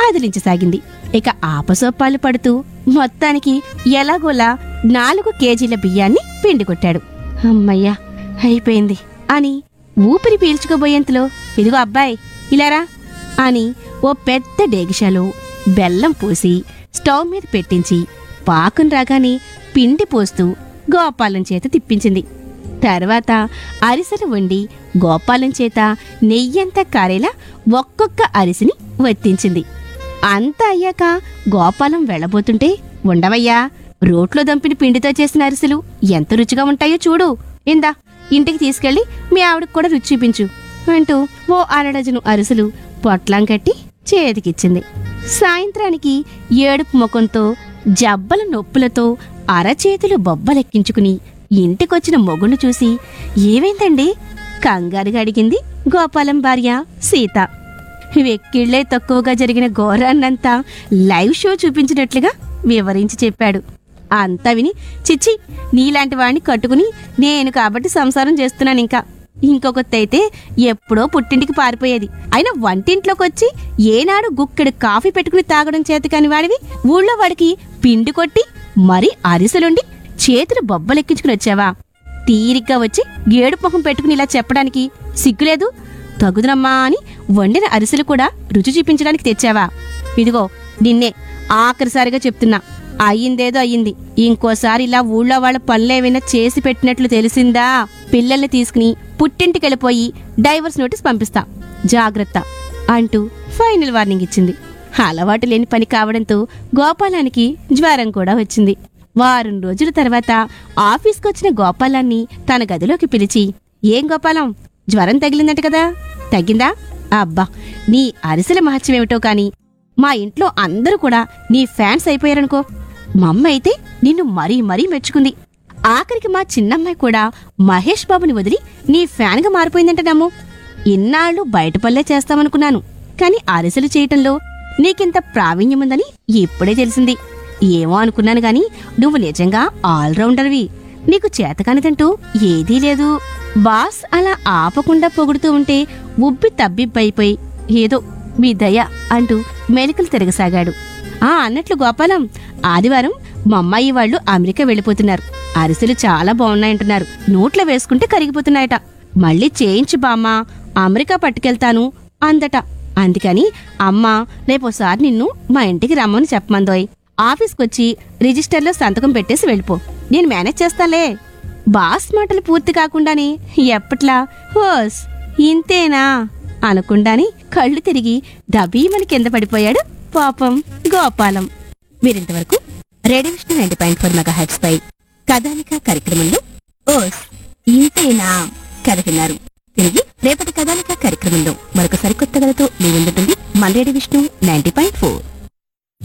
అదిలించసాగింది ఇక ఆపసోపాలు పడుతూ మొత్తానికి ఎలాగోలా నాలుగు కేజీల బియ్యాన్ని పిండి కొట్టాడు అమ్మయ్యా అయిపోయింది అని ఊపిరి పీల్చుకోబోయేంతలో ఇదిగో అబ్బాయి ఇలారా అని ఓ పెద్ద డేగిషాలో బెల్లం పోసి స్టవ్ మీద పెట్టించి పాకం రాగానే పిండి పోస్తూ గోపాలం చేత తిప్పించింది తర్వాత అరిసెలు వండి గోపాలం చేత నెయ్యంతా కారేలా ఒక్కొక్క అరిసిని వత్తించింది అంతా అయ్యాక గోపాలం వెళ్ళబోతుంటే ఉండవయ్యా రోట్లో దంపిన పిండితో చేసిన అరిసెలు ఎంత రుచిగా ఉంటాయో చూడు ఇందా ఇంటికి తీసుకెళ్లి మీ ఆవిడకు కూడా రుచి చూపించు అంటూ ఓ అరడజను అరిసెలు పొట్లం కట్టి చేతికిచ్చింది సాయంత్రానికి ఏడుపు ముఖంతో జబ్బల నొప్పులతో అరచేతులు బొబ్బలెక్కించుకుని ఇంటికొచ్చిన మొగుణ్ణి చూసి ఏమైందండి కంగారుగా అడిగింది గోపాలం భార్య సీత వెక్కిళ్లే తక్కువగా జరిగిన ఘోరాన్నంతా లైవ్ షో చూపించినట్లుగా వివరించి చెప్పాడు అంతా విని చిచ్చి నీలాంటి వాడిని కట్టుకుని నేను కాబట్టి సంసారం చేస్తున్నాను ఇంకా ఇంకొకటి అయితే ఎప్పుడో పుట్టింటికి పారిపోయేది అయినా వంటింట్లోకి వచ్చి ఏనాడు గుక్కెడు కాఫీ పెట్టుకుని తాగడం చేత కాని వాడివి ఊళ్ళో వాడికి పిండి కొట్టి మరీ అరిసెలుండి చేతులు బొబ్బలెక్కించుకుని వచ్చావా తీరిగ్గా వచ్చి ఏడు మొహం పెట్టుకుని ఇలా చెప్పడానికి సిగ్గులేదు తగుదనమ్మా అని వండిన అరిసెలు కూడా రుచి చూపించడానికి తెచ్చావా ఇదిగో నిన్నే ఆఖరిసారిగా చెప్తున్నా అయ్యిందేదో అయ్యింది ఇంకోసారి ఇలా ఊళ్ళో వాళ్ళ పనులేమైనా చేసి పెట్టినట్లు తెలిసిందా పిల్లల్ని తీసుకుని పుట్టింటికెళ్ళిపోయి డైవర్స్ నోటీస్ పంపిస్తా జాగ్రత్త అంటూ ఫైనల్ వార్నింగ్ ఇచ్చింది అలవాటు లేని పని కావడంతో గోపాలానికి జ్వరం కూడా వచ్చింది వారం రోజుల తర్వాత ఆఫీస్కొచ్చిన గోపాలాన్ని తన గదిలోకి పిలిచి ఏం గోపాలం జ్వరం తగిలిందంట కదా తగ్గిందా అబ్బా నీ అరిసెల మహత్యమేమిటో కాని మా ఇంట్లో అందరూ కూడా నీ ఫ్యాన్స్ అయిపోయారనుకో మా అమ్మ అయితే నిన్ను మరీ మరీ మెచ్చుకుంది ఆఖరికి మా చిన్నమ్మాయి కూడా మహేష్ బాబుని వదిలి నీ ఫ్యాన్గా మారిపోయిందంట నమ్ము ఇన్నాళ్ళు బయట పల్లె చేస్తామనుకున్నాను కాని అరిసెలు చేయటంలో నీకింత ప్రావీణ్యముందని ఇప్పుడే తెలిసింది ఏమో అనుకున్నాను గాని నువ్వు నిజంగా ఆల్రౌండర్వి నీకు చేతకానిదంటూ ఏదీ లేదు బాస్ అలా ఆపకుండా పొగుడుతూ ఉంటే ఉబ్బి తబ్బిబ్బైపోయి ఏదో మీ దయ అంటూ మెలికలు తిరగసాగాడు ఆ అన్నట్లు గోపాలం ఆదివారం మా అమ్మాయి వాళ్ళు అమెరికా వెళ్ళిపోతున్నారు అరిసెలు చాలా బాగున్నాయంటున్నారు నోట్లో వేసుకుంటే కరిగిపోతున్నాయట మళ్ళీ చేయించు బామ్మ అమెరికా పట్టుకెళ్తాను అందట అందుకని అమ్మ రేపోసారి నిన్ను మా ఇంటికి రమ్మని చెప్పమందోయ్ ఆఫీస్కొచ్చి రిజిస్టర్లో సంతకం పెట్టేసి వెళ్ళిపో నేను మేనేజ్ చేస్తాలే బాస్ మాటలు పూర్తి కాకుండానే ఎప్పట్లా హోస్ ఇంతేనా అనకుండానే కళ్ళు తిరిగి దబీమని కింద పడిపోయాడు పాపం గోపాలం మీరింతవరకు radio Vishnu ninety point four mega hertz పై కథానిక కార్యక్రమంలో ఓస్ ఇంతేనా కథ విన్నారు తిరిగి రేపటి కథానిక కార్యక్రమంలో మరొక సరికొత్త కథతో మీ ముందుంటుంది మన రేడియో విష్ణు నైన్టీ పాయింట్